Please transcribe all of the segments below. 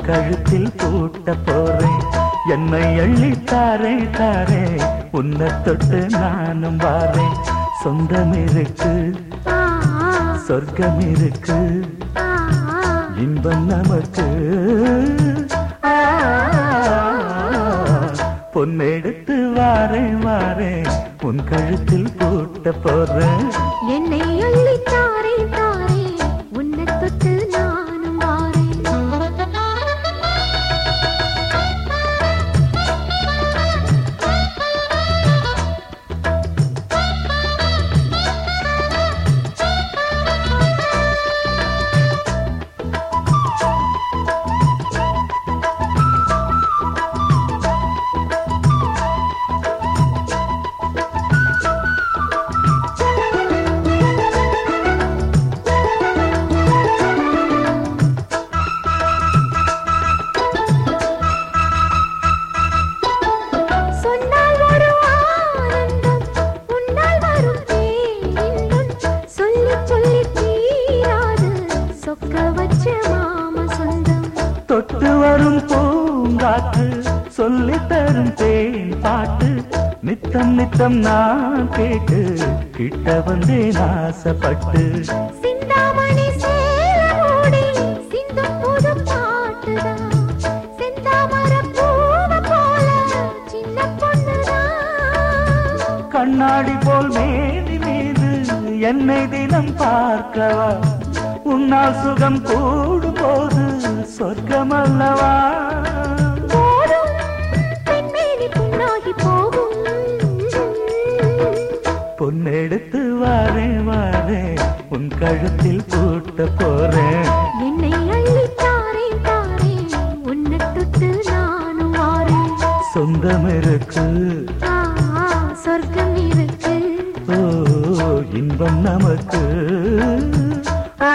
கழுத்தில் பூட்ட போறேன் என்னை அள்ளி தாரே தாரே உன்னை தொட்டு நானும் வாரேன் சொந்தம் இருக்கு ஆ, சொர்க்கம் இருக்கு ஆ, இன்பம் நமக்கு ஆ, பொன்னெடுத்து வாரேன் வாரேன் உன் கழுத்தில் பூட்ட போறேன் என்னை அள்ளி தாரே தாரே உன்னை தொட்டு நானும் வாரேன் சொன்னால் ஒரு ஆனந்தம் உன்னால் வரும் பேரின்பம் சொல்லி சொல்லி தீராது சொக்க வச்ச மாம சொந்தம் தொட்டு வரும் பூங்காற்று சொல்லி தரும் தேன் பாட்டு நித்தம் நித்தம் நான் கேட்டு கிட்ட வந்தேன் ஆசைப்பட்டு சிந்தாமணி சேலமோடி சிந்தும் புது பாட்டுதான் செந்தாமர பூவ போல சின்ன பொண்ணுதான் கண்ணாடி போல் மேதி மீது என்னை தினம் பார்க்கவா உன்னால் சுகம் கூடும் போது சொர்க்கம் அல்லவா போதும் பெண்மேனி புண்ணாகி போகும் பொன்னெடுத்து வாரே வாரே உன் கழுத்தில் பூட்ட போறேன் என்னை அள்ளி தாரே தாரே உன்னை தொட்டு நானும் வாரேன் சொந்தம் இருக்கு ஆ, சொர்க்கம் இருக்கு ஓ இன்பம் நமக்கு ஆ,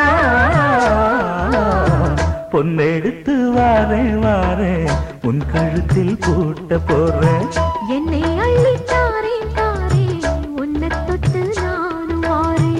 பொன்னெடுத்து வாரே வாரே உன் கழுத்தில் பூட்ட போறேன் என்னை அள்ளி தாரே தாரே உன்னை தொட்டு நானும் வாரேன்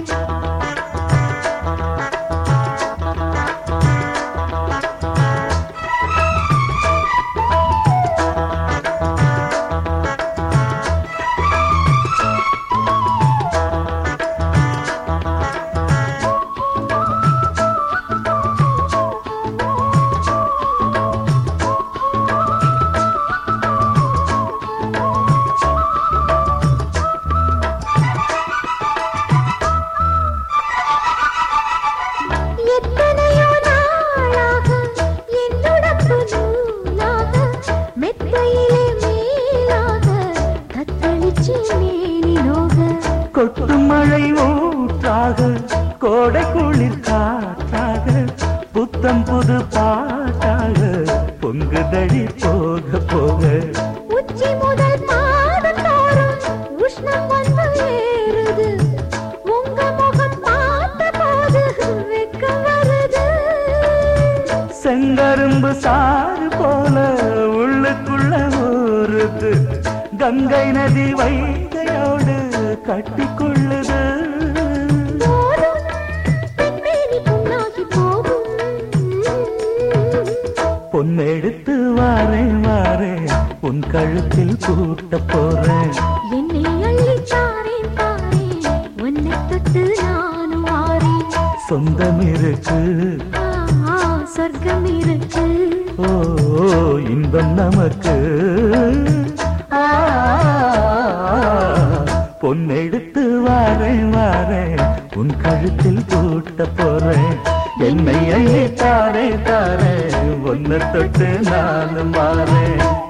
எத்தனையோ நாளாக என்னுடம்பு நூலாக மெத்தையிலே மேலாக தத்தளிச்சு மேனி நோக கொட்டு மழை ஊற்றாக கோடை குளிர் காற்றாக புத்தம் புது பாட்டாக பொங்குதடி போக போக உச்சி முதல் பாதம் தோறும் உஷ்ணம் வந்து ஏறுது உங்க முகம் பார்த்த போது வெக்கம் வருது செங்கரும்பு சாறு போல உள்ளுக்குள்ள ஊறுது கங்கை நதி வைகையோடு கட்டிக்கொள்ளுது போதும் பெண்மேனி புண்ணாகி போகும் பொன்னெடுத்து வாரே வாரே உன் கழுத்தில் பூட்ட போறேன் என்னை அள்ளி தாரே தாரே உன்னை தொட்டு நானும் வாரேன் சொந்தம் இருக்கு ஆ, ஆ, சொர்க்கம் இருக்கு ஓ இன்பம் நமக்கு ஆ, பொன்னெடுத்து வாரே வாரே உன் கழுத்தில் பூட்ட போறேன் என்னை அள்ளி தாரே தாரே ஒன்ன தொட்டு நானும் வாரேன்